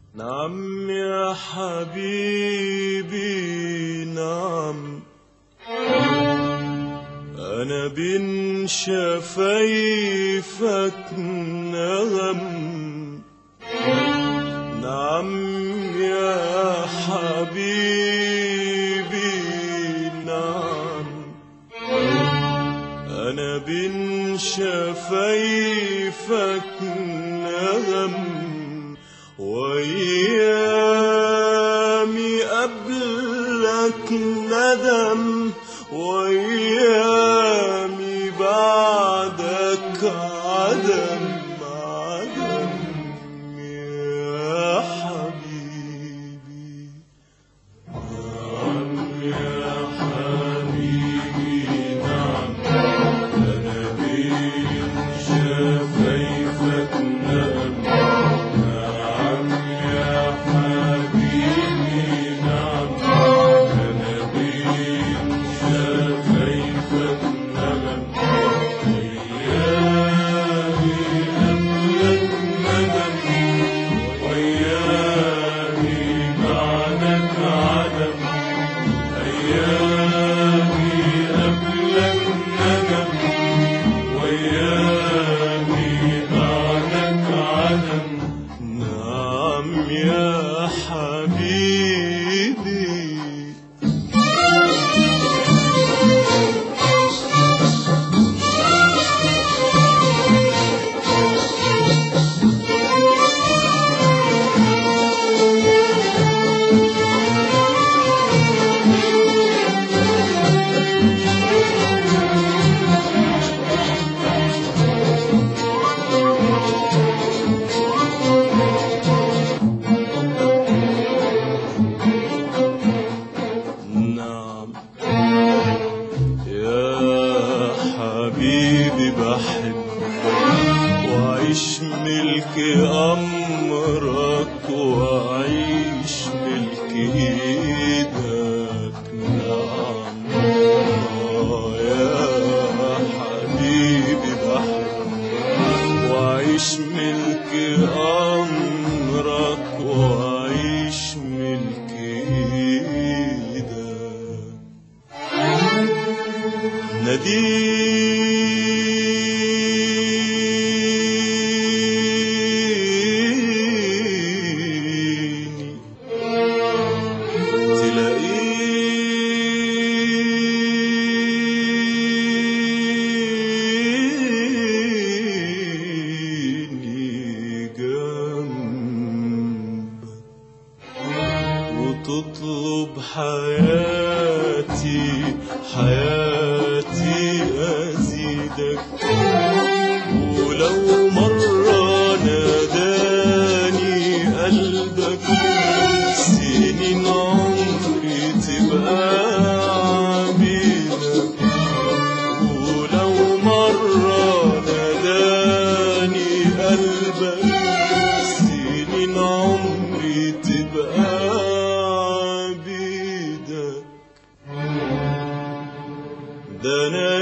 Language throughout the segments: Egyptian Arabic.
نعم يا حبيبي نعم أنا بين شفايفك نغم نعم يا حبيبي نعم أنا بين شفايفك نغم وأيامي قبلك ندم وأيامي بعدك عدم عدم يا حبيبي نعم يا حبيبي نعم أنا بين شفايفك نغم نعم يا حبيبي نعم أنا بين شفايفك نغم أيامي قبلك ندم وأيامي بعدك عدم أيامي قبلك ندم وأيامي بعدك عدم نعم يا حبيبي نعم يا حبيبي بحبك وعيش ملك أمرك وعيش ملك إيدك نعم آه يا حبيبي بحبك وعيش ملك أمرك وعيش ملك إيدك ناديني تلاقيني جنبك وتطلب حياتي حياتي أزيدك ولو مرة ناداني قلبك سنين عمري تبقى عبيدك ولو مرة ناداني قلبك سنين عمري تبقى عبيدك ده انا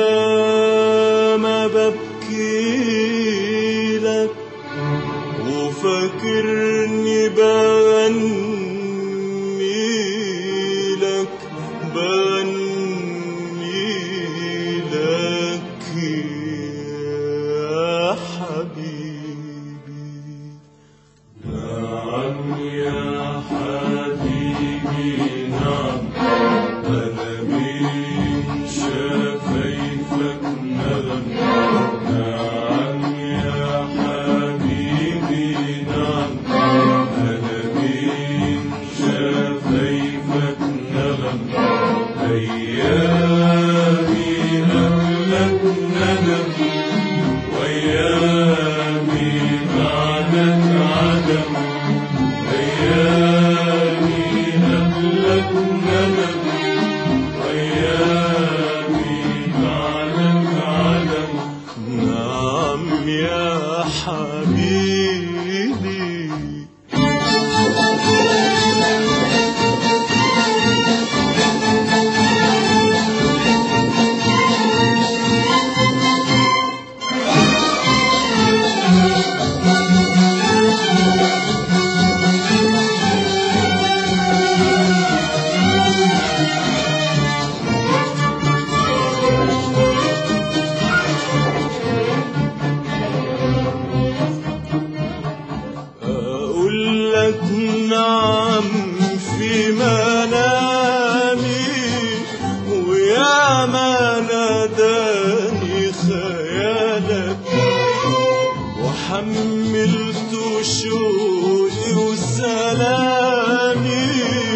ياما ببكي لك وفاكرني بغني لك بغني لك يا حبيبي نعم يا حبيبي نعم أنا من شفايفك نغم نعم يا حبيبي نعم أنا من شفايفك نغم لك نعم في منامي ويا ما ناداني خيالك وحملت شوقي وسلامي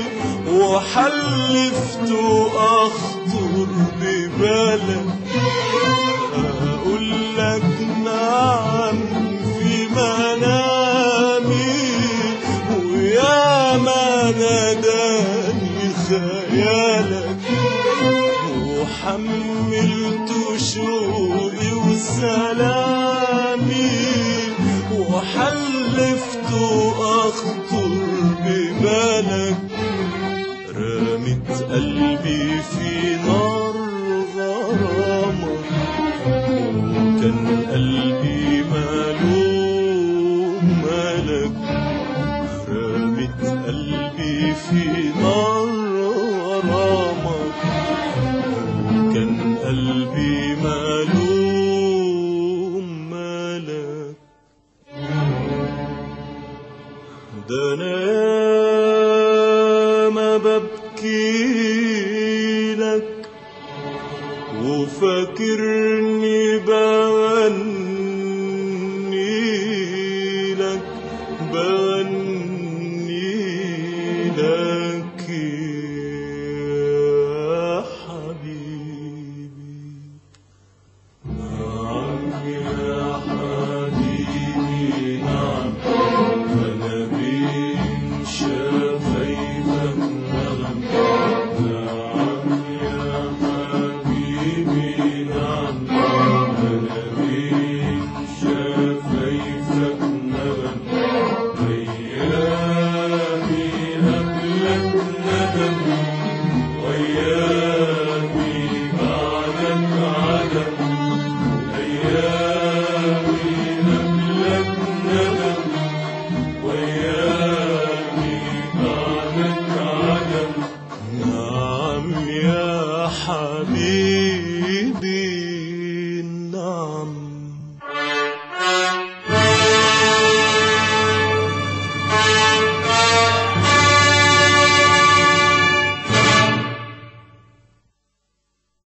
وحلفت أخطر ببلد أقول لك نعم في منامي ويا ما ناداني خيالك وحملت شوقي وسلامي وحلفت أخطر ببالك رمت قلبي في نار غرامك وكان قلبي مالوم مالك رمت قلبي في نار غرامك وكان قلبي مالوم مالك ده انا ما ببكي لك وفاكرني بغني لك بغني